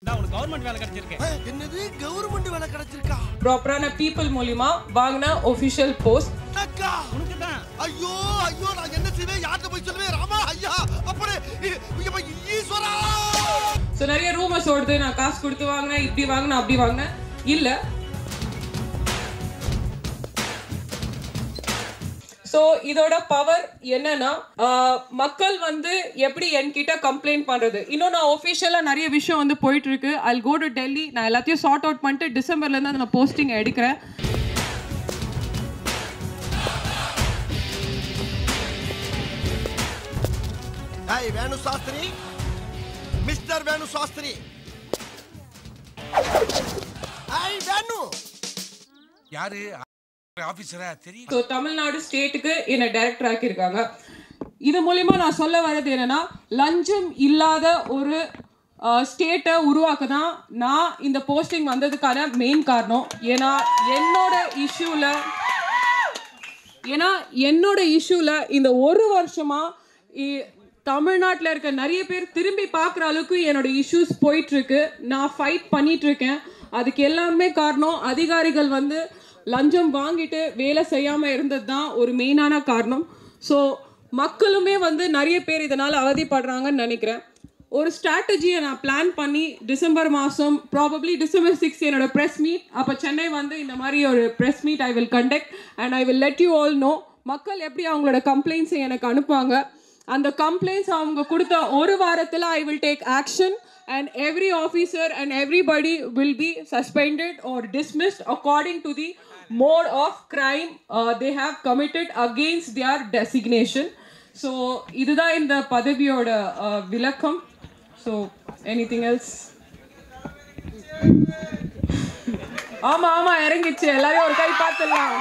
நான் உனக்கு கவர்மெண்ட் வேலை கிடைச்சிருக்கேன் என்னது கவர்மெண்ட் வேலை கிடைச்சிருக்கா ப்ராப்பரான பீப்புள் மூலியமா வாங்கின ஒஃபிஷியல் போஸ்ட் அக்கா உனக்கு தான் ஐயோ ஐயோ நான் என்ன செய்வேன் யார்கிட்ட போய் சொல்லுவேன் ராமா ஐயா அப்படி இ- இப்ப ஈஸ்வரா ஸோ நிறைய ரூமர்ஸ் ஓடுது நான் காசு கொடுத்து வாங்கினேன் இப்படி வாங்கினேன் அப்படி வாங்கினேன் இல்ல ஸோ இதோட பவர் என்னன்னா ஆஹ், மக்கள் வந்து எப்படி என்கிட்ட கம்ப்ளைண்ட் பண்றது இன்னும் நான் ஒஃபிஷியலாக நிறைய விஷயம் வந்து போயிட்டு இருக்கு ஐ கோ டு டெல்லி நான் எல்லாத்தையும் சார்ட் அவுட் பண்ணிட்டு டிசம்பர்ல இருந்து நான் போஸ்டிங் எடுக்கிறேன் ஏய் வேணு சாஸ்திரி மிஸ்டர் வேணு சாஸ்திரி ஏய் வேணு யாரு ஆபீசரா தெரியும் ஸோ தமிழ்நாடு ஸ்டேட்டுக்கு என்னை டைரக்டர் ஆக்கியிருக்காங்க இது மூலிமா நான் சொல்ல வர்றது என்னன்னா லஞ்சம் இல்லாத ஒரு ஸ்டேட்டை உருவாக்க தான் நான் இந்த போஸ்டிங் வந்ததுக்கான மெயின் காரணம் ஏன்னா என்னோட இஷ்யூவில் ஏன்னா என்னோட இஷ்யூவில் இந்த ஒரு வருஷமாக தமிழ்நாட்டில் இருக்க நிறைய பேர் திரும்பி பார்க்குற அளவுக்கு என்னோட இஷ்யூஸ் போயிட்டுருக்கு நான் ஃபைட் பண்ணிட்டு இருக்கேன் அதுக்கு எல்லாமே காரணம் அதிகாரிகள் வந்து லஞ்சம் வாங்கிட்டு வேலை செய்யாமல் இருந்தது தான் ஒரு மெயினான காரணம் ஸோ மக்களுமே வந்து நிறைய பேர் இதனால் அவதிப்படுறாங்கன்னு நினைக்கிறேன் ஒரு ஸ்ட்ராட்டஜியை நான் பிளான் பண்ணி டிசம்பர் மாதம் ப்ராபப்ளி டிசம்பர் சிக்ஸ் என்னோட ப்ரெஸ் மீட் அப்போ சென்னை வந்து இந்த மாதிரி ஒரு press meet I will conduct and I will let you all know மக்கள் எப்படி அவங்களோட கம்ப்ளைண்ட்ஸை எனக்கு அனுப்புவாங்க அந்த கம்ப்ளைண்ட்ஸ் அவங்க கொடுத்த ஒரு வாரத்தில் I will take action and every officer and everybody will be suspended or dismissed according to the mode of crime they have committed against their designation so இதுதான் இந்த பதவியோட uh, விளக்கம் ஸோ எனிதிங் எல்ஸ் ஆமா ஆமா இறங்கிச்சு எல்லாரையும் ஒரு கை பார்த்துடலாம்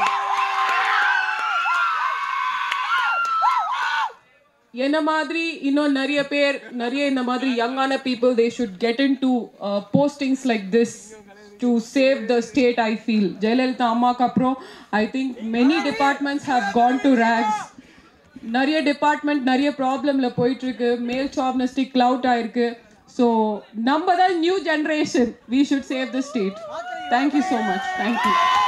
என்ன மாதிரி இன்னும் நிறைய பேர் நிறைய இந்த மாதிரி யங்கான people they should get in to postings like this to save the state I feel Jayalalithaa அம்மாக்கு அப்புறம் I think many departments have gone to racks நிறைய டிபார்ட்மெண்ட் நிறைய ப்ராப்ளம்ல போயிட்டு இருக்கு மேல் சாப்னஸ்டிக் கிளவுட் ஆயிருக்கு ஸோ நம்ம தான் new generation we should save the state thank you so much thank you